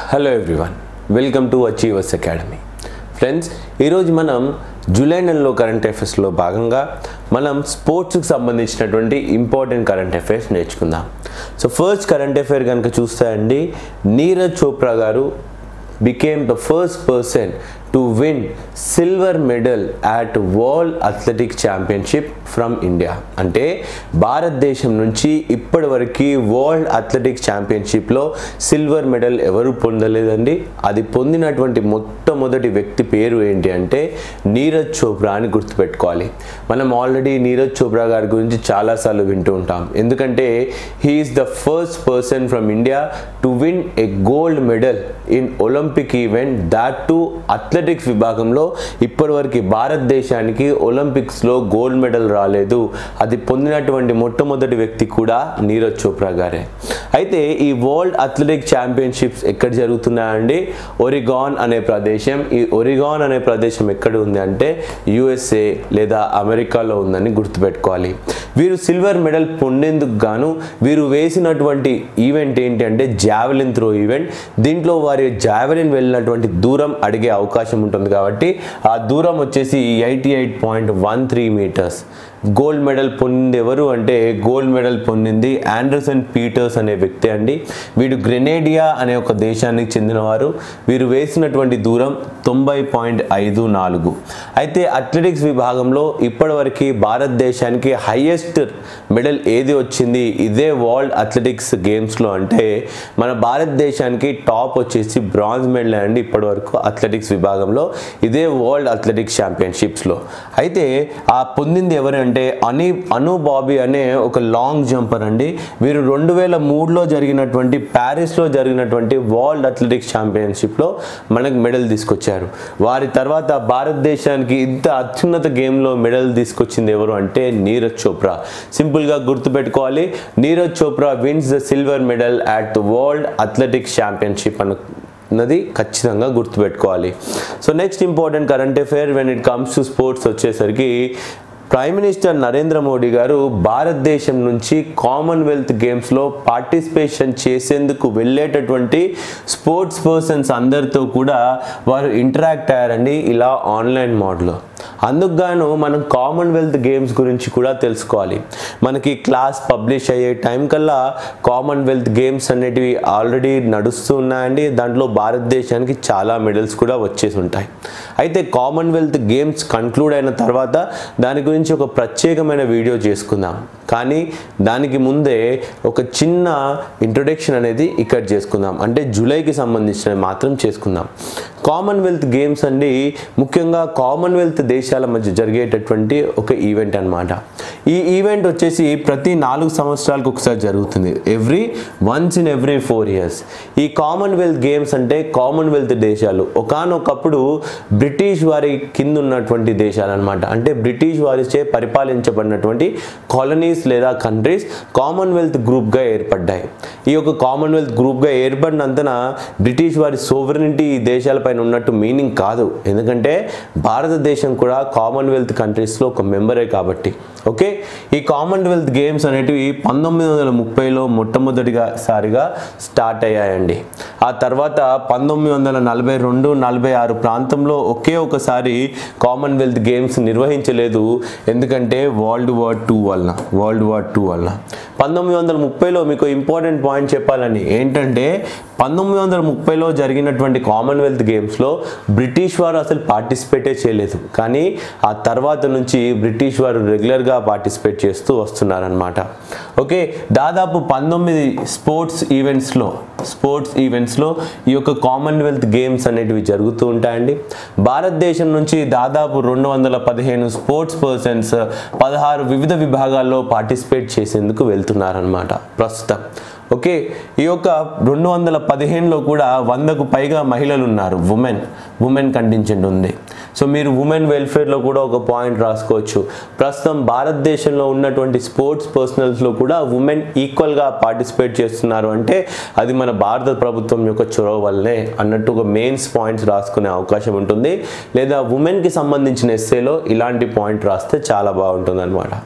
hello everyone welcome to achievers academy friends ఈరోజు మనం July నెలలో కరెంట్ అఫైర్స్లో భాగంగా మనం స్పోర్ట్స్కి సంబంధించినటువంటి ఇంపార్టెంట్ కరెంట్ అఫైర్స్ నేర్చుకుందాం సో ఫస్ట్ కరెంట్ అఫైర్ కనుక చూస్తే అండి నీరజ్ చోప్రా గారు became the first person to win silver medal at world athletic championship from India అంటే భారతదేశం నుంచి ఇప్పటి వరకు వరల్డ్ అథ్లెటిక్ ఛాంపియన్షిప్లో సిల్వర్ మెడల్ ఎవరు పొందలేదండి అది పొందినటువంటి మొట్టమొదటి వ్యక్తి పేరు ఏంటి అంటే నీరజ్ చోప్రా అని గుర్తుపెట్టుకోవాలి మనం ఆల్రెడీ నీరజ్ చోప్రా గారి గురించి చాలాసార్లు వింటూ ఉంటాం ఎందుకంటే he is the first person from India to win a gold medal in Olympic event that to athletics విభాగంలో ఇప్పటివరకు భారతదేశానికి ఒలింపిక్స్లో గోల్డ్ మెడల్ రాలేదు అది పొందినటువంటి మొట్టమొదటి వ్యక్తి కూడా నీరజ్ చోప్రా గారే అయితే ఈ వరల్డ్ అథ్లెటిక్ ఛాంపియన్షిప్స్ ఎక్కడ జరుగుతున్నాయండి ఒరిగాన్ అనే ప్రదేశం ఈ ఒరిగాన్ అనే ప్రదేశం ఎక్కడ ఉంది అంటే యుఎస్ఏ లేదా అమెరికాలో ఉందని గుర్తుపెట్టుకోవాలి వీరు సిల్వర్ మెడల్ పొందేందుకు గాను వీరు వేసినటువంటి ఈవెంట్ ఏంటి అంటే జావెలిన్ త్రో ఈవెంట్ దీంట్లో వారి జావెలిన్ వెళ్ళినటువంటి దూరం అడిగే అవకాశం ఉంటుంది కాబట్టి ఆ దూరం వచ్చేసి eighty eight point one three meters gold medal పొందింది ఎవరు అంటే గోల్డ్ మెడల్ పొందింది ఆండర్సన్ పీటర్స్ అనే వ్యక్తి అండి వీడు గ్రెనేడియా అనే ఒక దేశానికి చెందినవారు వీరు వేసినటువంటి దూరం తొంభై పాయింట్ ఐదు నాలుగు అయితే అథ్లెటిక్స్ విభాగంలో ఇప్పటివరకు భారతదేశానికి హైయెస్ట్ మెడల్ ఏది వచ్చింది ఇదే వరల్డ్ అథ్లెటిక్స్ గేమ్స్లో అంటే మన భారతదేశానికి టాప్ వచ్చేసి బ్రాంజ్ మెడల్ అండి ఇప్పటివరకు అథ్లెటిక్స్ విభాగంలో ఇదే వరల్డ్ అథ్లెటిక్స్ ఛాంపియన్షిప్స్లో అయితే ఆ పొందింది ఎవరంటే అని అను బాబీ అనే ఒక లాంగ్ జంపర్ అండి వీరు రెండు వేల మూడులో జరిగినటువంటి ప్యారిస్లో జరిగినటువంటి వరల్డ్ అథ్లెటిక్స్ ఛాంపియన్షిప్లో మనకు మెడల్ తీసుకొచ్చారు వారి తర్వాత భారతదేశానికి ఇంత అత్యున్నత గేమ్లో మెడల్ తీసుకొచ్చింది ఎవరు అంటే నీరజ్ చోప్రా సింపుల్గా గుర్తుపెట్టుకోవాలి Neeraj Chopra wins the silver medal at the world athletics championship అన్న అన్నది ఖచ్చితంగా గుర్తుపెట్టుకోవాలి so next important current affair when it comes to sports వచ్చేసరికి ప్రైమ్ మినిస్టర్ నరేంద్ర మోడీ గారు భారతదేశం నుంచి కామన్వెల్త్ గేమ్స్లో పార్టిసిపేషన్ చేసేందుకు వెళ్ళేటటువంటి స్పోర్ట్స్ పర్సన్స్ అందరితో కూడా వారు ఇంటరాక్ట్ అయ్యారండి ఇలా ఆన్లైన్ మోడ్లో అందుకు గాను మనం కామన్వెల్త్ గేమ్స్ గురించి కూడా తెలుసుకోవాలి మనకి క్లాస్ పబ్లిష్ అయ్యే టైం కల్లా కామన్వెల్త్ గేమ్స్ అనేటివి ఆల్రెడీ నడుస్తూ ఉన్నాయండి దాంట్లో భారతదేశానికి చాలా మెడల్స్ కూడా వచ్చేసి ఉంటాయి అయితే కామన్వెల్త్ గేమ్స్ కన్క్లూడ్ అయిన తర్వాత దాని గురించి ఒక ప్రత్యేకమైన వీడియో చేసుకుందాం కానీ దానికి ముందే ఒక చిన్న ఇంట్రొడక్షన్ అనేది ఇక్కడ చేసుకుందాం అంటే జూలైకి సంబంధించినవి మాత్రం చేసుకుందాం కామన్వెల్త్ గేమ్స్ అండి ముఖ్యంగా కామన్వెల్త్ దేశాల మధ్య జరిగేటటువంటి ఒక ఈవెంట్ అన్నమాట ఈ ఈవెంట్ వచ్చేసి ప్రతి నాలుగు సంవత్సరాలకు ఒకసారి జరుగుతుంది every once in every four years ఈ కామన్వెల్త్ గేమ్స్ అంటే కామన్వెల్త్ దేశాలు ఒకనొకప్పుడు బ్రిటిష్ వారి కింద ఉన్నటువంటి దేశాలు అనమాట అంటే బ్రిటిష్ వారిచే పరిపాలించబడినటువంటి కాలనీస్ లేదా కంట్రీస్ కామన్వెల్త్ గ్రూప్గా ఏర్పడ్డాయి ఈ యొక్క కామన్వెల్త్ గ్రూప్గా ఏర్పడినంతన బ్రిటిష్ వారి సోవరినిటీ ఈ దేశాలపైన ఉన్నట్టు మీనింగ్ కాదు ఎందుకంటే భారతదేశం కూడా కామన్వెల్త్ కంట్రీస్లో ఒక మెంబరే కాబట్టి ఓకే ఈ కామన్వెల్త్ గేమ్స్ అనేటివి పంతొమ్మిది వందల ముప్పైలో మొట్టమొదటిగా సారిగా స్టార్ట్ అయ్యాయండి ఆ తర్వాత పంతొమ్మిది వందల నలభై రెండు నలభై ఆరు ప్రాంతంలో ఒకే ఒకసారి కామన్వెల్త్ గేమ్స్ నిర్వహించలేదు ఎందుకంటే వరల్డ్ వార్ టూ వలన వరల్డ్ వార్ టూ వలన పంతొమ్మిది వందల ముప్పైలో మీకు ఇంపార్టెంట్ పాయింట్ చెప్పాలని ఏంటంటే పంతొమ్మిది వందల ముప్పైలో జరిగినటువంటి కామన్వెల్త్ గేమ్స్లో బ్రిటిష్ వారు అసలు పార్టిసిపేటే చేయలేదు కానీ ఆ తర్వాత నుంచి బ్రిటిష్ వారు రెగ్యులర్గా పార్టిసిపేట్ చేస్తూ వస్తున్నారనమాట ఓకే దాదాపు పంతొమ్మిది స్పోర్ట్స్ ఈవెంట్స్లో స్పోర్ట్స్ ఈవెంట్స్లో ఈ యొక్క కామన్వెల్త్ గేమ్స్ అనేటివి జరుగుతూ ఉంటాయండి భారతదేశం నుంచి దాదాపు రెండు వందల పదిహేను స్పోర్ట్స్ పర్సన్స్ పదహారు వివిధ విభాగాల్లో పార్టిసిపేట్ చేసేందుకు వెళ్తున్నారనమాట ప్రస్తుతం ఓకే ఈ యొక్క రెండు వందల పదిహేనులో కూడా వందకు పైగా మహిళలు ఉన్నారు ఉమెన్ ఉమెన్ కంటింజెంట్ ఉంది సో మీరు ఉమెన్ వెల్ఫేర్లో కూడా ఒక పాయింట్ రాసుకోవచ్చు ప్రస్తుతం భారతదేశంలో ఉన్నటువంటి స్పోర్ట్స్ పర్సనల్స్లో కూడా ఉమెన్ ఈక్వల్గా పార్టిసిపేట్ చేస్తున్నారు అంటే అది మన భారత ప్రభుత్వం యొక్క చొరవ వల్లనే అన్నట్టు ఒక మెయిన్స్ పాయింట్స్ రాసుకునే అవకాశం ఉంటుంది లేదా ఉమెన్కి సంబంధించిన ఎస్సేలో ఇలాంటి పాయింట్ రాస్తే చాలా బాగుంటుంది అనమాట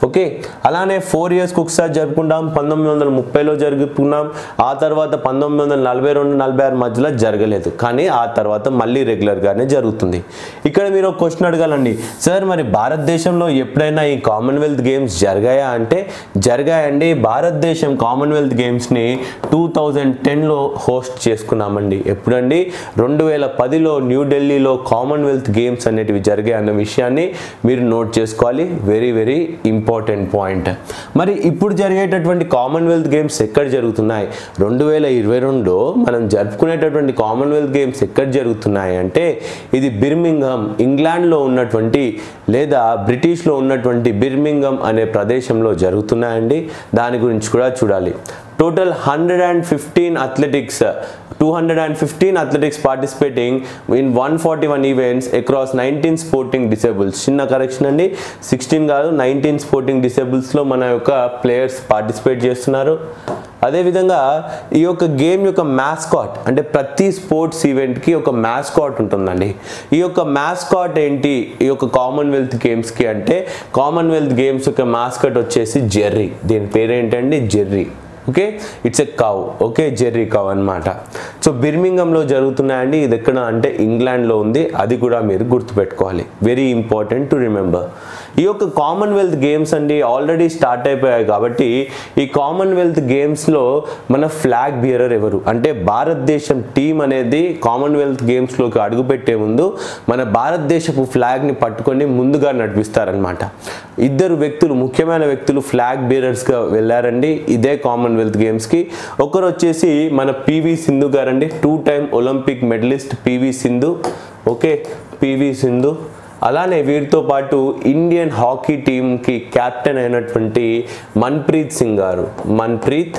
ఓకే అలానే ఫోర్ ఇయర్స్కి ఒకసారి జరుపుకుంటాం పంతొమ్మిది వందల ముప్పైలో జరుపుకున్నాం ఆ తర్వాత పంతొమ్మిది వందల నలభై రెండు నలభై ఆరు మధ్యలో జరగలేదు కానీ ఆ తర్వాత మళ్ళీ రెగ్యులర్గానే జరుగుతుంది ఇక్కడ మీరు ఒక క్వశ్చన్ అడగాలండి సార్ మరి భారతదేశంలో ఎప్పుడైనా ఈ కామన్వెల్త్ గేమ్స్ జరిగాయా అంటే జరిగాయండి భారతదేశం కామన్వెల్త్ గేమ్స్ని టూ థౌజండ్ టెన్లో హోస్ట్ చేసుకున్నామండి ఎప్పుడండి రెండు వేల పదిలో న్యూఢిల్లీలో కామన్వెల్త్ గేమ్స్ అనేటివి జరిగాయి అన్న విషయాన్ని మీరు నోట్ చేసుకోవాలి వెరీ వెరీ ఇంపార్టెంట్ పాయింట్ మరి ఇప్పుడు జరిగేటటువంటి కామన్వెల్త్ గేమ్స్ ఎక్కడ జరుగుతున్నాయి రెండు వేల ఇరవై రెండులో మనం జరుపుకునేటటువంటి కామన్వెల్త్ గేమ్స్ ఎక్కడ జరుగుతున్నాయి అంటే ఇది బిర్మింగ్హమ్ ఇంగ్లాండ్లో ఉన్నటువంటి లేదా బ్రిటిష్లో ఉన్నటువంటి బిర్మింగ్హమ్ అనే ప్రదేశంలో జరుగుతున్నాయండి దాని గురించి కూడా చూడాలి total hundred and fifteen athletics two hundred and fifteen athletics participating in one forty one events across nineteen sporting disciplines చిన్న కరెక్షన్ అండి సిక్స్టీన్ కాదు నైన్టీన్ స్పోర్టింగ్ డిసేబుల్స్లో మన యొక్క ప్లేయర్స్ పార్టిసిపేట్ చేస్తున్నారు అదేవిధంగా ఈ యొక్క గేమ్ యొక్క మ్యాస్కాట్ అంటే ప్రతి స్పోర్ట్స్ ఈవెంట్కి ఒక మ్యాస్కాట్ ఉంటుందండి ఈ యొక్క మ్యాస్కాట్ ఏంటి ఈ యొక్క కామన్వెల్త్ గేమ్స్కి అంటే కామన్వెల్త్ గేమ్స్ యొక్క మ్యాస్కాట్ వచ్చేసి జెర్రీ దీని పేరు ఏంటండి Jerry okay it's a cow okay Jerry cow అనమాట సో బిర్మింగంలో జరుగుతున్నాయండి ఇది ఎక్కడ అంటే ఇంగ్లాండ్లో ఉంది అది కూడా మీరు గుర్తుపెట్టుకోవాలి వెరీ ఇంపార్టెంట్ టు రిమెంబర్ ఈ యొక్క కామన్వెల్త్ గేమ్స్ అండి ఆల్రెడీ స్టార్ట్ అయిపోయాయి కాబట్టి ఈ కామన్వెల్త్ గేమ్స్లో మన ఫ్లాగ్ బియరర్ ఎవరు అంటే భారతదేశం టీం అనేది కామన్వెల్త్ గేమ్స్లోకి అడుగుపెట్టే ముందు మన భారతదేశపు ఫ్లాగ్ని పట్టుకొని ముందుగా నడిపిస్తారనమాట ఇద్దరు వ్యక్తులు ముఖ్యమైన వ్యక్తులు ఫ్లాగ్ బీరర్స్గా వెళ్ళారండి ఇదే కామన్వెల్త్ గేమ్స్కి ఒకరు వచ్చేసి మన పివి సింధు గారండి two time Olympic medalist PV Sindhu okay PV Sindhu అలానే వీరితో పాటు ఇండియన్ హాకీ టీంకి కెప్టెన్ అయినటువంటి మన్ప్రీత్ సింగ్ గారు మన్ప్రీత్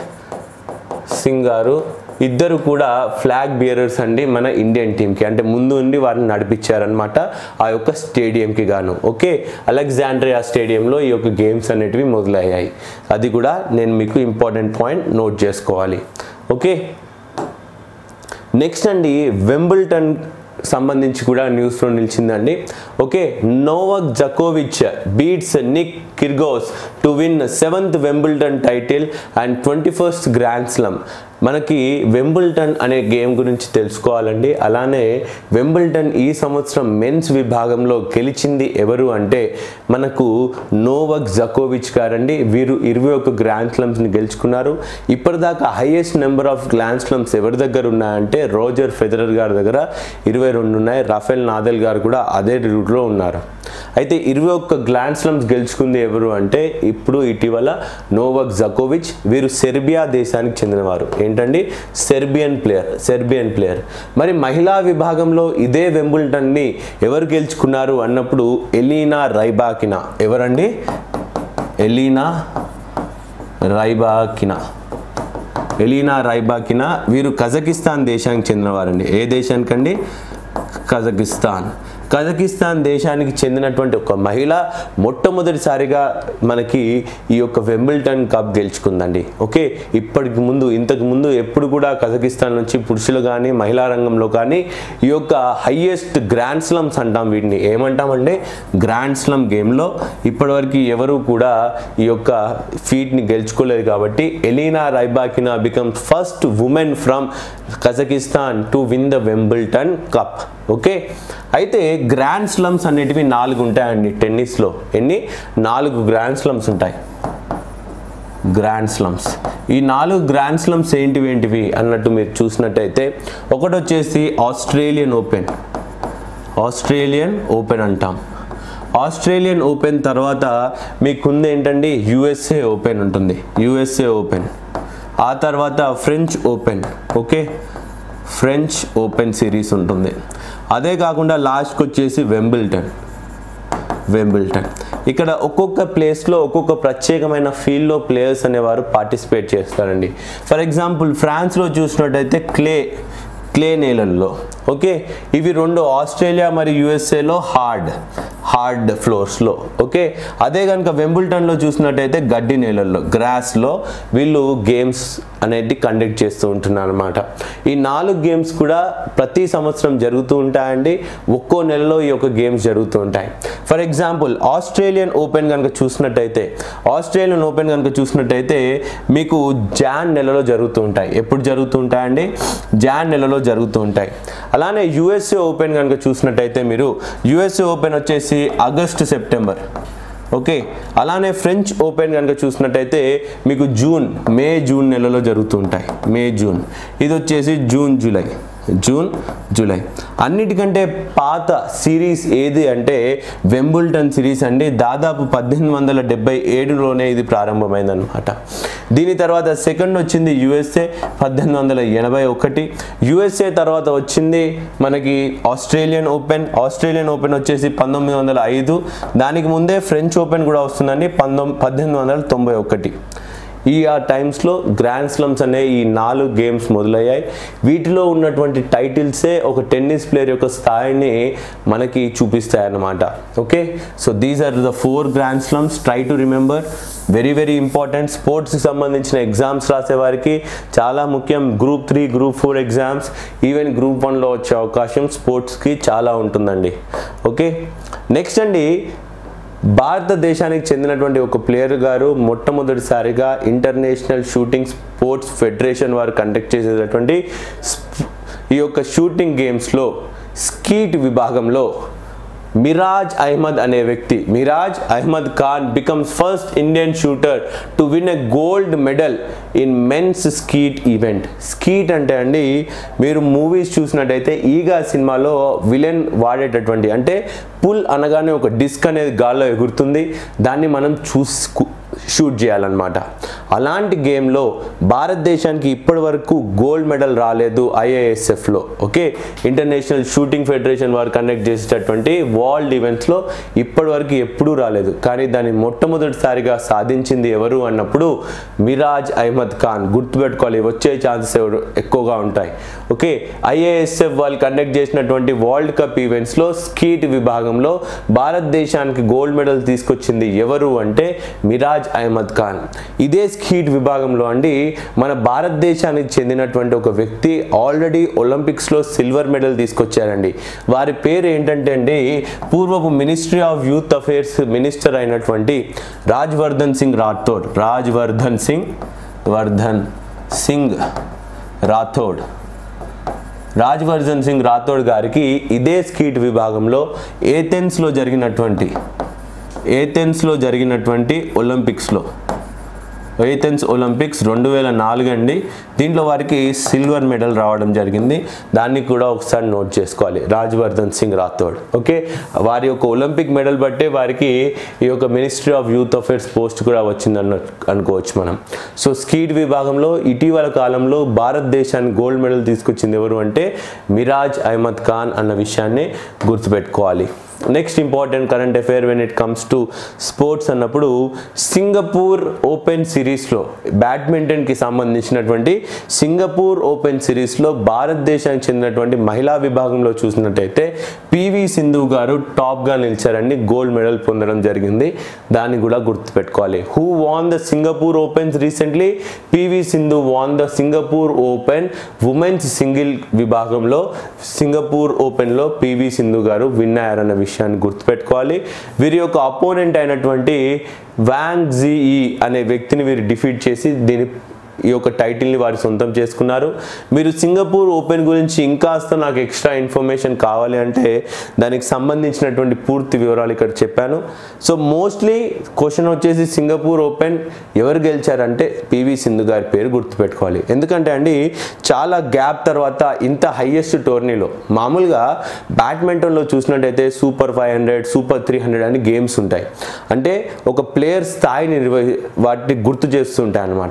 సింగ్ గారు ఇద్దరు కూడా ఫ్లాగ్ బియరర్స్ అండి మన ఇండియన్ టీంకి అంటే ముందు ఉండి వారిని నడిపించారనమాట ఆ యొక్క స్టేడియంకి గాను ఓకే అలెగ్జాండ్రియా స్టేడియంలో ఈ యొక్క గేమ్స్ అనేటివి మొదలయ్యాయి అది కూడా నేను మీకు ఇంపార్టెంట్ పాయింట్ నోట్ చేసుకోవాలి ఓకే నెక్స్ట్ అండి వెంబుల్టన్ సంబంధించి కూడా న్యూస్లో నిలిచిందండి ఓకే నోవక్ జకోవిచ్ beats Nick Kyrgios to win seventh Wimbledon title and twenty first grand slam మనకి వెంబుల్టన్ అనే గేమ్ గురించి తెలుసుకోవాలండి అలానే వెంబుల్టన్ ఈ సంవత్సరం మెన్స్ విభాగంలో గెలిచింది ఎవరు అంటే మనకు నోవక్ జకోవిచ్ గారండి వీరు ఇరవై ఒక గ్రాండ్ స్లమ్స్ని గెలుచుకున్నారు ఇప్పటిదాకా highest number of grand slams ఎవరి దగ్గర ఉన్నాయంటే రోజర్ ఫెదరర్ గారి దగ్గర ఇరవై రెండు ఉన్నాయి రాఫెల్ నాదెల్ గారు కూడా అదే రూట్లో ఉన్నారు అయితే ఇరవై ఒక్క గ్రాండ్ స్లమ్స్ గెలుచుకుంది ఎవరు అంటే ఇప్పుడు ఇటీవల నోవక్ జకోవిచ్ వీరు సెర్బియా దేశానికి చెందినవారు ఏంటండి సెర్బియన్ ప్లేయర్ సెర్బియన్ ప్లేయర్ మరి మహిళా విభాగంలో ఇదే వెంబుల్టన్ని ఎవరు గెలుచుకున్నారు అన్నప్పుడు ఎలీనా రైబాకినా ఎవరండి ఎలీనా రైబాకినా ఎలీనా రైబాకినా వీరు కజకిస్తాన్ దేశానికి చెందినవారండి ఏ దేశానికండి కజకిస్తాన్ కజకిస్తాన్ దేశానికి చెందినటువంటి ఒక మహిళ మొట్టమొదటిసారిగా మనకి ఈ యొక్క వెంబిల్టన్ కప్ గెలుచుకుందండి ఓకే ఇప్పటికి ముందు ఇంతకు ముందు ఎప్పుడు కూడా కజకిస్తాన్ నుంచి పురుషులు కానీ మహిళా రంగంలో కానీ ఈ యొక్క హయ్యెస్ట్ గ్రాండ్ స్లమ్స్ అంటాం వీటిని ఏమంటామంటే గ్రాండ్ స్లమ్ గేమ్లో ఇప్పటివరకు ఎవరు కూడా ఈ యొక్క ఫీట్ని గెలుచుకోలేదు కాబట్టి Elena Rybakina become first women from Kazakhstan to win the Wimbledon cup okay అయితే గ్రాండ్ స్లమ్స్ అనేటివి నాలుగు ఉంటాయండి టెన్నిస్లో ఎన్ని నాలుగు గ్రాండ్ స్లమ్స్ ఉంటాయి గ్రాండ్ స్లమ్స్ ఈ నాలుగు గ్రాండ్ స్లమ్స్ ఏంటివి ఏంటివి అన్నట్టు మీరు చూసినట్టయితే ఒకటి వచ్చేసి ఆస్ట్రేలియన్ ఓపెన్ ఆస్ట్రేలియన్ ఓపెన్ అంటాం ఆస్ట్రేలియన్ ఓపెన్ తర్వాత మీకుంది ఏంటండి యుఎస్ఏ ఓపెన్ ఉంటుంది యుఎస్ఏ ఓపెన్ ఆ తర్వాత French open okay French open series ఉంటుంది అదే కాకుండా లాస్ట్కి వచ్చేసి వెంబిల్టన్ వెంబిల్టన్ ఇక్కడ ఒక్కొక్క ప్లేస్లో ఒక్కొక్క ప్రత్యేకమైన ఫీల్డ్లో ప్లేయర్స్ అనేవారు పార్టిసిపేట్ చేస్తారండి ఫర్ ఎగ్జాంపుల్ ఫ్రాన్స్లో చూసినట్టయితే క్లే క్లే నేలల్లో ఓకే ఇవి రెండు ఆస్ట్రేలియా మరియు యుఎస్ఏలో హార్డ్ హార్డ్ ఫ్లోర్స్లో ఓకే అదే కనుక వెంబుల్టన్లో చూసినట్టయితే గడ్డి నేలల్లో గ్రాస్లో వీళ్ళు గేమ్స్ అనేది కండక్ట్ చేస్తూ ఉంటున్నారు అనమాట ఈ నాలుగు గేమ్స్ కూడా ప్రతి సంవత్సరం జరుగుతూ ఉంటాయండి ఒక్కో నెలలో ఈ యొక్క గేమ్స్ జరుగుతూ ఉంటాయి ఫర్ ఎగ్జాంపుల్ ఆస్ట్రేలియన్ ఓపెన్ కనుక చూసినట్టయితే ఆస్ట్రేలియన్ ఓపెన్ కనుక చూసినట్టయితే మీకు జాన్ నెలలో జరుగుతూ ఉంటాయి ఎప్పుడు జరుగుతూ ఉంటాయండి జాన్ నెలలో జరుగుతూ ఉంటాయి అలానే యుఎస్ఏ ఓపెన్ కనుక చూసినట్టయితే మీరు యుఎస్ఏ ఓపెన్ వచ్చేసి ఆగస్ట్ సెప్టెంబర్ ఓకే అలానే ఫ్రెంచ్ ఓపెన్ కనుక చూసినట్టయితే మీకు జూన్ మే జూన్ నెలలో జరుగుతూ ఉంటాయి మే జూన్ ఇది వచ్చేసి జూన్ జూలై జూన్ జూలై అన్నిటికంటే పాత సిరీస్ ఏది అంటే వెంబుల్టన్ సిరీస్ అండి దాదాపు పద్దెనిమిది వందల డెబ్బై ఏడులోనే ఇది ప్రారంభమైందనమాట దీని తర్వాత సెకండ్ వచ్చింది యుఎస్ఏ పద్దెనిమిది వందల ఎనభై ఒకటి యుఎస్ఏ తర్వాత వచ్చింది మనకి ఆస్ట్రేలియన్ ఓపెన్ ఆస్ట్రేలియన్ ఓపెన్ వచ్చేసి పంతొమ్మిది వందల ఐదు దానికి ముందే ఫ్రెంచ్ ఓపెన్ కూడా వస్తుందండి పంతొమ్మిది పద్దెనిమిది వందల తొంభై ఒకటి ఈ ఆ టైమ్స్లో గ్రాండ్ స్లమ్స్ అనే ఈ నాలుగు గేమ్స్ మొదలయ్యాయి వీటిలో ఉన్నటువంటి టైటిల్సే ఒక టెన్నిస్ ప్లేయర్ యొక్క స్థాయిని మనకి చూపిస్తాయి అన్నమాట okay so these are the four grand slams try to remember very very important స్పోర్ట్స్కి సంబంధించిన ఎగ్జామ్స్ రాసే వారికి చాలా ముఖ్యం group three group four exams even group వన్లో వచ్చే అవకాశం స్పోర్ట్స్కి చాలా ఉంటుందండి ఓకే నెక్స్ట్ అండి భారతదేశానికి చెందినటువంటి ఒక ప్లేయర్ గారు మొట్టమొదటిసారిగా ఇంటర్నేషనల్ షూటింగ్ స్పోర్ట్స్ ఫెడరేషన్ వారు కండక్ట్ చేసేటటువంటి స్ప్- ఈ యొక్క షూటింగ్ గేమ్స్లో స్కీట్ విభాగంలో మిరాజ్ అహ్మద్ అనే వ్యక్తి Mairaj Ahmad Khan becomes first Indian shooter to win a gold medal in men's skeet event skeet అంటే అండి మీరు మూవీస్ చూసినట్టయితే ఈగా సినిమాలో విలన్ వాడేటటువంటి అంటే పుల్ అనగానే ఒక డిస్క్ అనేది గాల్లో ఎగురుతుంది దాన్ని మనం చూసు షూట్ చేయాలన్నమాట అలాంటి గేమ్లో భారతదేశానికి ఇప్పటి వరకు గోల్డ్ మెడల్ రాలేదు ఐఏఎస్ఎఫ్లో ఓకే ఇంటర్నేషనల్ షూటింగ్ ఫెడరేషన్ వారు కండక్ట్ చేసేటటువంటి వరల్డ్ ఈవెంట్స్లో ఇప్పటి వరకు ఎప్పుడూ రాలేదు కానీ దాన్ని మొట్టమొదటిసారిగా సాధించింది ఎవరు అన్నప్పుడు మిరాజ్ అహ్మద్ ఖాన్ గుర్తుపెట్టుకోవాలి వచ్చే ఛాన్సెస్ ఎక్కువగా ఉంటాయి ఓకే ఐఏఎస్ఎఫ్ వాళ్ళు కండక్ట్ చేసినటువంటి వరల్డ్ కప్ ఈవెంట్స్లో స్కీట్ విభాగంలో భారతదేశానికి గోల్డ్ మెడల్ తీసుకొచ్చింది ఎవరు అంటే మిరాజ్ అహ్మద్ ఖాన్ ఇదే స్కీట్ విభాగంలో అండి మన భారతదేశానికి చెందినటువంటి ఒక వ్యక్తి ఆల్రెడీ ఒలింపిక్స్లో సిల్వర్ మెడల్ తీసుకొచ్చారండి వారి పేరు ఏంటంటే అండి పూర్వపు ministry of youth affairs minister అయినటువంటి రాజ్వర్ధన్ సింగ్ రాథోడ్ రాజ్వర్ధన్ సింగ్ వర్ధన్ సింగ్ రాథోడ్ రాజ్వర్ధన్ సింగ్ రాథోడ్ గారికి ఇదే స్కీట్ విభాగంలో ఏథెన్స్లో జరిగినటువంటి ఏథెన్స్లో జరిగినటువంటి ఒలింపిక్స్లో ఏథెన్స్ ఒలింపిక్స్ రెండు వేల నాలుగు అండి దీంట్లో వారికి సిల్వర్ మెడల్ రావడం జరిగింది దాన్ని కూడా ఒకసారి నోట్ చేసుకోవాలి రాజ్వర్ధన్ సింగ్ రాథోడ్ ఓకే వారి యొక్క ఒలింపిక్ మెడల్ బట్టే వారికి ఈ యొక్క ministry of youth affairs post కూడా వచ్చిందన్న అనుకోవచ్చు మనం సో స్కీట్ విభాగంలో ఇటీవల కాలంలో భారతదేశానికి గోల్డ్ మెడల్ తీసుకొచ్చింది ఎవరు అంటే మిరాజ్ అహ్మద్ ఖాన్ అన్న విషయాన్ని గుర్తుపెట్టుకోవాలి next important current affair when it comes to sports అన్నప్పుడు సింగపూర్ ఓపెన్ సిరీస్లో బ్యాడ్మింటన్కి సంబంధించినటువంటి సింగపూర్ ఓపెన్ సిరీస్లో భారతదేశానికి చెందినటువంటి మహిళా విభాగంలో చూసినట్టయితే పివి సింధు గారు టాప్గా నిలిచారండి గోల్డ్ మెడల్ పొందడం జరిగింది దాన్ని కూడా గుర్తుపెట్టుకోవాలి who won the Singapore opens recently PV Sindhu won the Singapore open women's single విభాగంలో సింగపూర్ ఓపెన్లో పివి సింధు గారు విన్ అయ్యారన్న విషయాన్ని గుర్తుపెట్టుకోవాలి వీరి యొక్క అపోనెంట్ అయినటువంటి వాంగ్ జీఈ అనే వ్యక్తిని వీరు డిఫీట్ చేసి దీని ఈ యొక్క టైటిల్ని వారు సొంతం చేసుకున్నారు మీరు సింగపూర్ ఓపెన్ గురించి ఇంకాస్త నాకు ఎక్స్ట్రా ఇన్ఫర్మేషన్ కావాలి అంటే దానికి సంబంధించినటువంటి పూర్తి వివరాలు ఇక్కడ చెప్పాను సో మోస్ట్లీ క్వశ్చన్ వచ్చేసి సింగపూర్ ఓపెన్ ఎవరు గెలిచారంటే పివి సింధు గారి పేరు గుర్తుపెట్టుకోవాలి ఎందుకంటే అండి చాలా గ్యాప్ తర్వాత ఇంత హైయెస్ట్ టోర్నీలో మామూలుగా బ్యాడ్మింటన్లో చూసినట్టయితే super five hundred super three hundred అని గేమ్స్ ఉంటాయి అంటే ఒక ప్లేయర్ స్థాయిని నిర్వహి వాటిని గుర్తు చేస్తుంటాయి అనమాట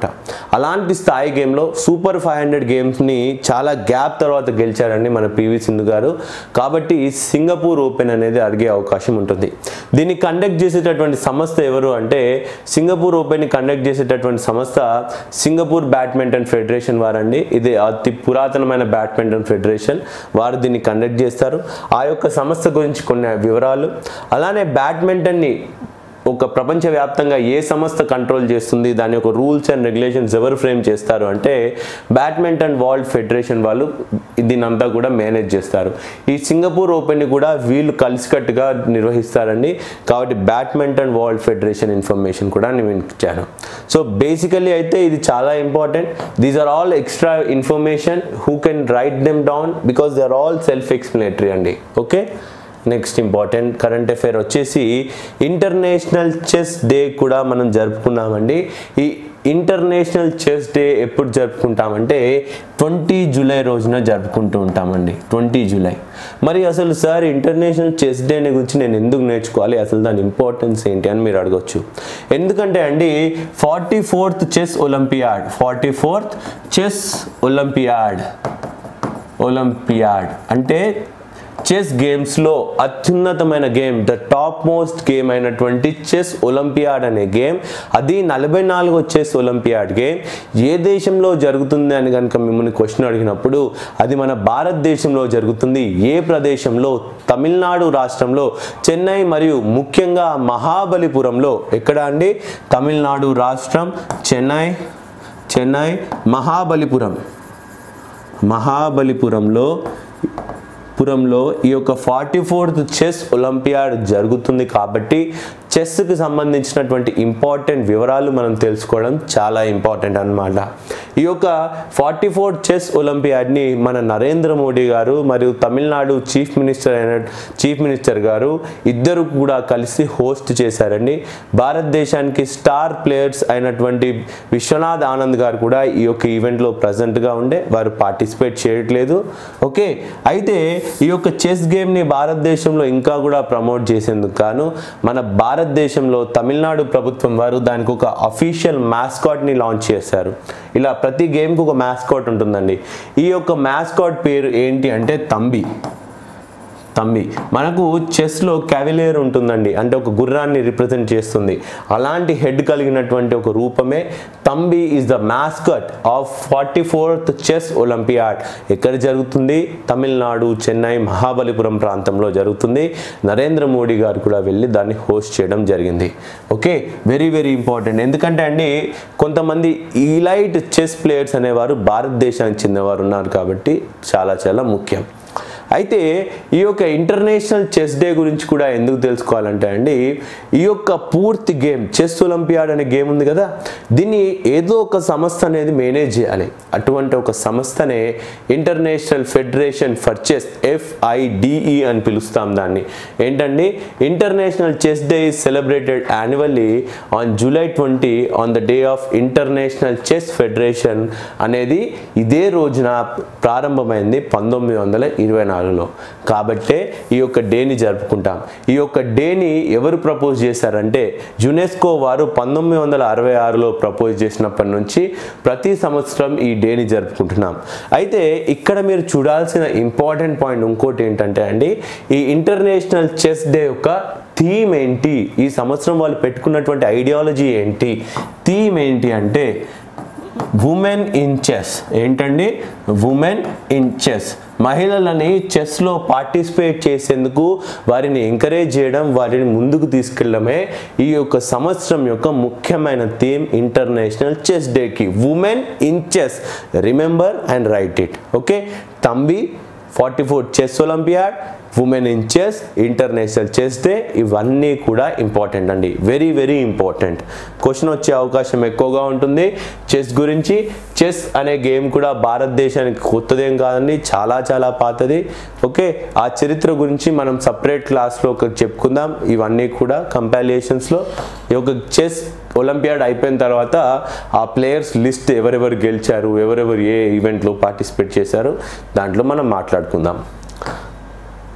అలాంటి స్థాయి గేమ్లో సూపర్ ఫైవ్ హండ్రెడ్ గేమ్స్ని చాలా గ్యాప్ తర్వాత గెలిచారండి మన పివి సింధు గారు కాబట్టి సింగపూర్ ఓపెన్ అనేది అడిగే అవకాశం ఉంటుంది దీన్ని కండక్ట్ చేసేటటువంటి సంస్థ ఎవరు అంటే సింగపూర్ ఓపెన్ని కండక్ట్ చేసేటటువంటి సంస్థ సింగపూర్ బ్యాడ్మింటన్ ఫెడరేషన్ వారండి ఇది అతి పురాతనమైన బ్యాడ్మింటన్ ఫెడరేషన్ వారు దీన్ని కండక్ట్ చేస్తారు ఆ యొక్క సంస్థ గురించి కొన్ని వివరాలు అలానే బ్యాడ్మింటన్ని ఒక ప్రపంచవ్యాప్తంగా ఏ సంస్థ కంట్రోల్ చేస్తుంది దాని యొక్క రూల్స్ అండ్ రెగ్యులేషన్స్ ఎవరు ఫ్రేమ్ చేస్తారు అంటే బ్యాడ్మింటన్ వరల్డ్ ఫెడరేషన్ వాళ్ళు దీని అంతా కూడా మేనేజ్ చేస్తారు ఈ సింగపూర్ ఓపెన్ని కూడా వీళ్ళు కలిసికట్టుగా నిర్వహిస్తారండి కాబట్టి బ్యాడ్మింటన్ వరల్డ్ ఫెడరేషన్ ఇన్ఫర్మేషన్ కూడా నేను ఇచ్చాను సో బేసికలీ అయితే ఇది చాలా important these are all extra information who can write them down because they are all self explanatory అండి okay next important current affair వచ్చేసి ఇంటర్నేషనల్ చెస్ డే కూడా మనం జరుపుకున్నామండి ఈ ఇంటర్నేషనల్ చెస్ డే ఎప్పుడు జరుపుకుంటామంటే ట్వంటీ జూలై రోజున జరుపుకుంటూ ఉంటామండి ట్వంటీ జూలై మరి అసలు సార్ ఇంటర్నేషనల్ చెస్ డే గురించి నేను ఎందుకు నేర్చుకోవాలి అసలు దాని ఇంపార్టెన్స్ ఏంటి అని మీరు అడగొచ్చు ఎందుకంటే అండి forty fourth chess Olympiad forty fourth chess Olympiad Olympiad అంటే చెస్ గేమ్స్లో అత్యున్నతమైన game the top most game అయినటువంటి చెస్ ఒలింపియాడ్ అనే గేమ్ అది నలభై నాలుగో చెస్ ఒలింపియాడ్ గేమ్ ఏ దేశంలో జరుగుతుంది అని కనుక మిమ్మల్ని క్వశ్చన్ అడిగినప్పుడు అది మన భారతదేశంలో జరుగుతుంది ఏ ప్రదేశంలో తమిళనాడు రాష్ట్రంలో చెన్నై మరియు ముఖ్యంగా మహాబలిపురంలో ఎక్కడ అండి తమిళనాడు రాష్ట్రం చెన్నై చెన్నై మహాబలిపురం మహాబలిపురంలో పురంలో ఈ యొక్క ఫార్టీ ఫోర్త్ చెస్ ఒలింపియాడ్ జరుగుతుంది కాబట్టి చెస్కి సంబంధించినటువంటి ఇంపార్టెంట్ వివరాలు మనం తెలుసుకోవడం చాలా ఇంపార్టెంట్ అన్నమాట ఈ యొక్క ఫార్టీ ఫోర్ చెస్ ఒలింపియాడ్ని మన నరేంద్ర మోడీ గారు మరియు తమిళనాడు చీఫ్ మినిస్టర్ అయిన చీఫ్ మినిస్టర్ గారు ఇద్దరు కూడా కలిసి హోస్ట్ చేశారండి భారతదేశానికి స్టార్ ప్లేయర్స్ అయినటువంటి విశ్వనాథ్ ఆనంద్ గారు కూడా ఈ యొక్క ఈవెంట్లో ప్రజెంట్గా ఉండే వారు పార్టిసిపేట్ చేయట్లేదు ఓకే అయితే ఈ యొక్క చెస్ గేమ్ని భారతదేశంలో ఇంకా కూడా ప్రమోట్ చేసేందుకు గాను మన భారతదేశంలో తమిళనాడు ప్రభుత్వం వారు దానికి ఒక అఫీషియల్ ని లాంచ్ చేశారు ఇలా ప్రతి గేమ్కి ఒక మ్యాస్కాట్ ఉంటుందండి ఈ యొక్క మ్యాస్కాట్ పేరు ఏంటి అంటే తంబి తంబి మనకు చెస్లో క్యావిలియర్ ఉంటుందండి అంటే ఒక గుర్రాన్ని రిప్రజెంట్ చేస్తుంది అలాంటి హెడ్ కలిగినటువంటి ఒక రూపమే Thambi is the mascot of forty fourth chess Olympiad ఎక్కడ జరుగుతుంది తమిళనాడు చెన్నై మహాబలిపురం ప్రాంతంలో జరుగుతుంది నరేంద్ర మోడీ గారు కూడా వెళ్ళి దాన్ని హోస్ట్ చేయడం జరిగింది ఓకే వెరీ వెరీ ఇంపార్టెంట్ ఎందుకంటే అండి కొంతమంది ఈలైట్ చెస్ ప్లేయర్స్ అనేవారు భారతదేశానికి చెందినవారు ఉన్నారు కాబట్టి చాలా చాలా ముఖ్యం అయితే ఈ యొక్క ఇంటర్నేషనల్ చెస్ డే గురించి కూడా ఎందుకు తెలుసుకోవాలంటే అండి ఈ యొక్క పూర్తి గేమ్ చెస్ ఒలింపియాడ్ అనే గేమ్ ఉంది కదా దీన్ని ఏదో ఒక సంస్థ అనేది మేనేజ్ చేయాలి అటువంటి ఒక సంస్థనే international federation for chess FIDE అని పిలుస్తాం దాన్ని ఏంటండి international chess day is celebrated annually on July twenty on the day of international chess federation అనేది ఇదే రోజున ప్రారంభమైంది పంతొమ్మిది వందల ఇరవై నాలుగులో కాబట్టే ఈ యొక్క డేని జరుపుకుంటాం ఈ యొక్క డేని ఎవరు ప్రపోజ్ చేశారంటే యునెస్కో వారు పంతొమ్మిది వందల అరవై ఆరులో ప్రపోజ్ చేసినప్పటి నుంచి ప్రతి సంవత్సరం ఈ డేని జరుపుకుంటున్నాం అయితే ఇక్కడ మీరు చూడాల్సిన ఇంపార్టెంట్ పాయింట్ ఇంకోటి ఏంటంటే అండి ఈ ఇంటర్నేషనల్ చెస్ డే యొక్క థీమ్ ఏంటి ఈ సంవత్సరం వాళ్ళు పెట్టుకున్నటువంటి ఐడియాలజీ ఏంటి థీమ్ ఏంటి అంటే ఉమెన్ ఇన్ చెస్ ఏంటండి ఉమెన్ ఇన్ చెస్ మహిళలని చెస్లో పార్టిసిపేట్ చేసేందుకు వారిని ఎంకరేజ్ చేయడం వారిని ముందుకు తీసుకెళ్ళడమే ఈ యొక్క సంవత్సరం యొక్క ముఖ్యమైన థీమ్ ఇంటర్నేషనల్ చెస్ డేకి women in chess remember and write it okay Thambi forty four chess Olympiad women in chess international chess day ఇవన్నీ కూడా ఇంపార్టెంట్ అండి వెరీ వెరీ ఇంపార్టెంట్ క్వశ్చన్ వచ్చే అవకాశం ఎక్కువగా ఉంటుంది చెస్ గురించి చెస్ అనే గేమ్ కూడా భారతదేశానికి కొత్తదేం కాదండి చాలా చాలా పాతది ఓకే ఆ చరిత్ర గురించి మనం సపరేట్ క్లాస్లో ఒక చెప్పుకుందాం ఇవన్నీ కూడా కంపారిజన్స్లో ఈ యొక్క చెస్ ఒలింపియాడ్ అయిపోయిన తర్వాత ఆ ప్లేయర్స్ లిస్ట్ ఎవరెవరు గెలిచారు ఎవరెవరు ఏ ఈవెంట్లో పార్టిసిపేట్ చేశారు దాంట్లో మనం మాట్లాడుకుందాం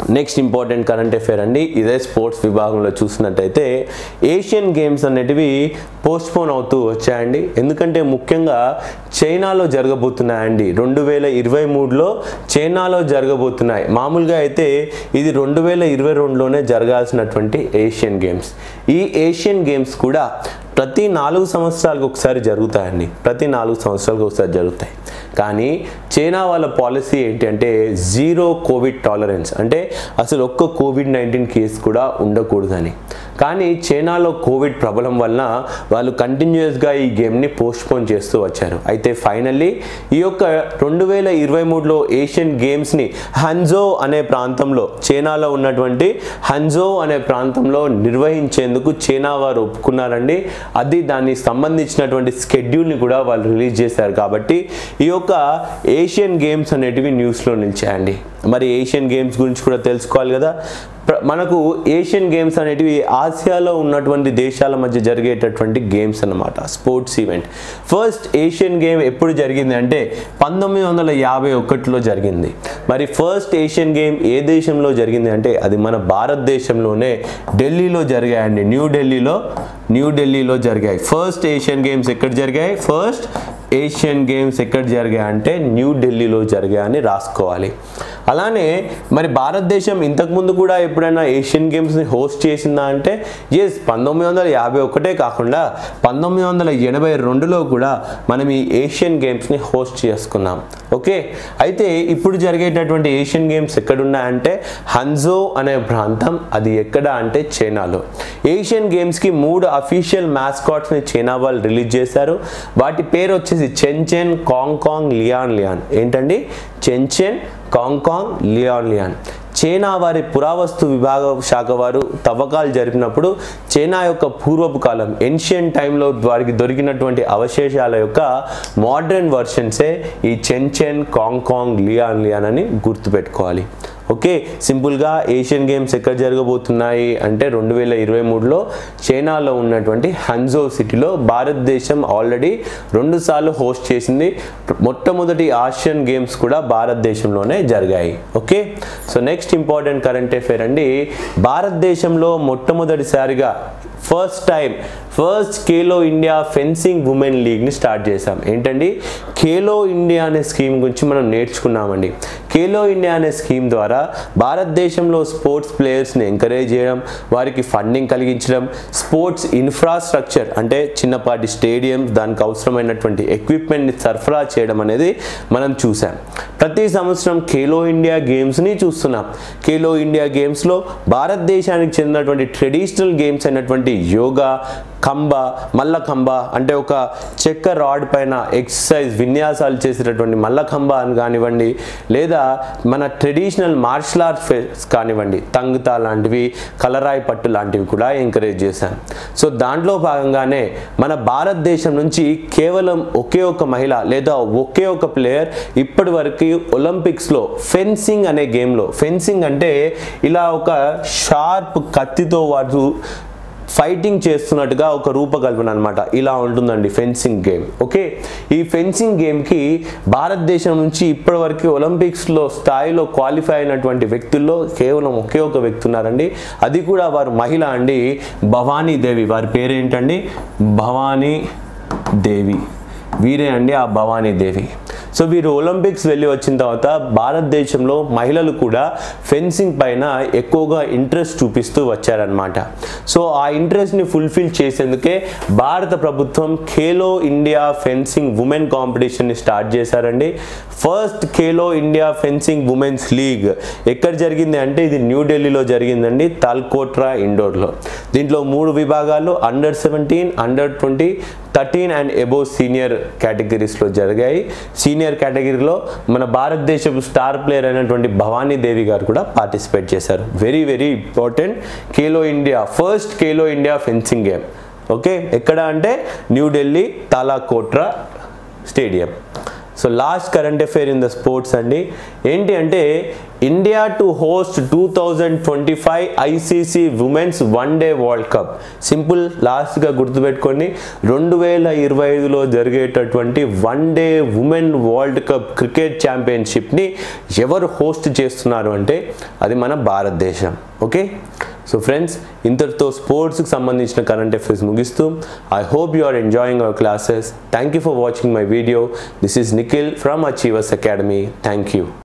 నెక్స్ట్ ఇంపార్టెంట్ కరెంట్ అఫేర్ అండి ఇదే స్పోర్ట్స్ విభాగంలో చూసినట్టయితే ఏషియన్ గేమ్స్ అనేటివి పోస్ట్పోన్ అవుతూ వచ్చాయండి ఎందుకంటే ముఖ్యంగా చైనాలో జరగబోతున్నాయండి రెండు వేల ఇరవై మూడులో చైనాలో జరగబోతున్నాయి మామూలుగా అయితే ఇది రెండు వేల ఇరవై రెండులోనే జరగాల్సినటువంటి ఏషియన్ గేమ్స్ ఈ ఏషియన్ గేమ్స్ కూడా ప్రతి నాలుగు సంవత్సరాలకు ఒకసారి జరుగుతాయండి ప్రతి నాలుగు సంవత్సరాలకు ఒకసారి జరుగుతాయి కానీ చైనా వాళ్ళ పాలసీ ఏంటి అంటే జీరో కోవిడ్ టాలరెన్స్ అంటే అసలు ఒక్క కోవిడ్ నైన్టీన్ కేసు కూడా ఉండకూడదని కానీ చైనాలో కోవిడ్ ప్రబలం వలన వాళ్ళు కంటిన్యూస్గా ఈ గేమ్ని పోస్ట్పోన్ చేస్తూ వచ్చారు అయితే ఫైనల్లీ ఈ యొక్క రెండు వేల ఇరవై మూడులో ఏషియన్ గేమ్స్ని హన్జో అనే ప్రాంతంలో చైనాలో ఉన్నటువంటి హన్జో అనే ప్రాంతంలో నిర్వహించేందుకు చైనా వారు ఒప్పుకున్నారండి అది దానికి సంబంధించినటువంటి స్కెడ్యూల్ని కూడా వాళ్ళు రిలీజ్ చేశారు కాబట్టి ఈ యొక్క ఏషియన్ గేమ్స్ అనేటివి న్యూస్లో నిలిచాయండి మరి ఏషియన్ గేమ్స్ గురించి కూడా తెలుసుకోవాలి కదా ప్ర- మనకు ఏషియన్ గేమ్స్ అనేటివి ఆసియాలో ఉన్నటువంటి దేశాల మధ్య జరిగేటటువంటి గేమ్స్ అన్నమాట sports event first Asian game ఎప్పుడు జరిగింది అంటే పంతొమ్మిది వందల యాభై ఒకటిలో జరిగింది మరి ఫస్ట్ ఏషియన్ గేమ్ ఏ దేశంలో జరిగింది అంటే అది మన భారతదేశంలోనే ఢిల్లీలో జరిగాయండి న్యూ ఢిల్లీలో న్యూ ఢిల్లీలో జరిగాయి ఫస్ట్ ఏషియన్ గేమ్స్ ఎక్కడ జరిగాయి ఫస్ట్ ఏషియన్ గేమ్స్ ఎక్కడ జరిగాయి అంటే న్యూ ఢిల్లీలో జరిగాయని రాసుకోవాలి అలానే మరి భారతదేశం ఇంతకుముందు కూడా ఎప్పుడైనా ఏషియన్ గేమ్స్ని హోస్ట్ చేసిందా అంటే ఎస్ పంతొమ్మిది వందల యాభై ఒకటే కాకుండా పంతొమ్మిది వందల ఎనభై రెండులో కూడా మనం ఈ ఏషియన్ గేమ్స్ని హోస్ట్ చేసుకున్నాం ఓకే అయితే ఇప్పుడు జరిగేటటువంటి ఏషియన్ గేమ్స్ ఎక్కడున్నాయంటే హన్జో అనే ప్రాంతం అది ఎక్కడ అంటే చైనాలో ఏషియన్ గేమ్స్కి మూడు అఫీషియల్ మ్యాస్కాట్స్ని చైనా వాళ్ళు రిలీజ్ చేశారు వాటి పేరు వచ్చేసి చెన్చెన్ కాంగ్ లియాన్ లియాన్ ఏంటండి Chenchen Kong Lian Lian China వారి పురావస్తు విభాగ శాఖ వారు తవ్వకాలు జరిపినప్పుడు చైనా యొక్క పూర్వపు కాలం ఎన్షియన్ టైంలో వారికి దొరికినటువంటి అవశేషాల యొక్క మోడర్న్ వర్షన్సే ఈ చెన్చెన్ కాంగ్ లియాన్ లియాన్ అని గుర్తుపెట్టుకోవాలి ఓకే సింపుల్గా ఏషియన్ గేమ్స్ ఎక్కడ జరగబోతున్నాయి అంటే రెండు వేల ఇరవై మూడులో చైనాలో ఉన్నటువంటి హన్జో సిటీలో భారతదేశం ఆల్రెడీ రెండుసార్లు హోస్ట్ చేసింది మొట్టమొదటి ఆసియన్ గేమ్స్ కూడా భారతదేశంలోనే జరిగాయి okay so next important current affair అండి భారతదేశంలో మొట్టమొదటిసారిగా first time first Khelo India fencing women లీగ్ని స్టార్ట్ చేశాం ఏంటండి ఖేలో ఇండియా అనే స్కీమ్ గురించి మనం నేర్చుకున్నామండి ఖేలో ఇండియా అనే స్కీమ్ ద్వారా భారతదేశంలో స్పోర్ట్స్ ప్లేయర్స్ని ఎంకరేజ్ చేయడం వారికి ఫండింగ్ కలిగించడం స్పోర్ట్స్ ఇన్ఫ్రాస్ట్రక్చర్ అంటే చిన్నపాటి స్టేడియం దానికి అవసరమైనటువంటి ఎక్విప్మెంట్ని సరఫరా చేయడం అనేది మనం చూసాం ప్రతి సంవత్సరం ఖేలో ఇండియా గేమ్స్ని చూస్తున్నాం ఖేలో ఇండియా గేమ్స్లో భారతదేశానికి చెందినటువంటి ట్రెడిషనల్ గేమ్స్ అయినటువంటి యోగా కంబ మల్ల కంబ అంటే ఒక చెక్క రాడ్ పైన ఎక్సర్సైజ్ విన్యాసాలు చేసేటటువంటి మల్ల కంబ అని కానివ్వండి లేదా మన ట్రెడిషనల్ మార్షల్ ఆర్ట్స్ కానివ్వండి తంగుతా లాంటివి కలరాయి పట్టు లాంటివి కూడా ఎంకరేజ్ చేశాం సో దాంట్లో భాగంగానే మన భారతదేశం నుంచి కేవలం ఒకే ఒక మహిళ లేదా ఒకే ఒక ప్లేయర్ ఇప్పటి వరకు ఒలింపిక్స్లో ఫెన్సింగ్ అనే గేమ్లో ఫెన్సింగ్ అంటే ఇలా ఒక షార్ప్ కత్తితో వారు ఫైటింగ్ చేస్తున్నట్టుగా ఒక రూపకల్పన అనమాట ఇలా ఉంటుందండి ఫెన్సింగ్ గేమ్ ఓకే ఈ ఫెన్సింగ్ గేమ్కి భారతదేశం నుంచి ఇప్పటివరకు ఒలింపిక్స్లో స్థాయిలో క్వాలిఫై అయినటువంటి వ్యక్తుల్లో కేవలం ఒకే ఒక వ్యక్తి ఉన్నారండి అది కూడా వారు మహిళ అండి భవానీ దేవి వారి పేరేంటండి భవానీ దేవి వీరే అండి ఆ భవానీ దేవి సో వీరు ఒలింపిక్స్ వెళ్ళి వచ్చిన తర్వాత భారతదేశంలో మహిళలు కూడా ఫెన్సింగ్ పైన ఎక్కువగా ఇంట్రెస్ట్ చూపిస్తూ వచ్చారనమాట సో ఆ ఇంట్రెస్ట్ని ఫుల్ఫిల్ చేసేందుకే భారత ప్రభుత్వం ఖేలో ఇండియా ఫెన్సింగ్ ఉమెన్ కాంపిటీషన్ని స్టార్ట్ చేశారండి first Khelo India fencing women's league ఎక్కడ జరిగింది అంటే ఇది న్యూఢిల్లీలో జరిగిందండి తాల్కోట్రా ఇండోర్లో దీంట్లో మూడు విభాగాలు under seventeen under twenty thirteen and above senior కేటగిరీస్లో జరిగాయి సీనియర్ కేటగిరీలో మన భారతదేశపు స్టార్ ప్లేయర్ అయినటువంటి భవానీ దేవి గారు కూడా పార్టిసిపేట్ చేశారు very very important Khelo India first Khelo India fencing game okay ఎక్కడ అంటే New Delhi Talkatora stadium so last current affair in the sports అండి ఏంటి అంటే India to host two thousand twenty five ICC women's one day world cup simple లాస్ట్గా గుర్తుపెట్టుకోండి రెండు వేల ఇరవై ఐదులో జరిగేటటువంటి one day women world cup cricket ఛాంపియన్షిప్ని ఎవరు హోస్ట్ చేస్తున్నారు అంటే అది మన భారతదేశం ఓకే సో ఫ్రెండ్స్ ఇంతటితో స్పోర్ట్స్కి సంబంధించిన కరెంట్ అఫైర్స్ ముగిస్తూ I hope you are enjoying our classes thank you for watching my video this is Nikhil from Achievers Academy thank you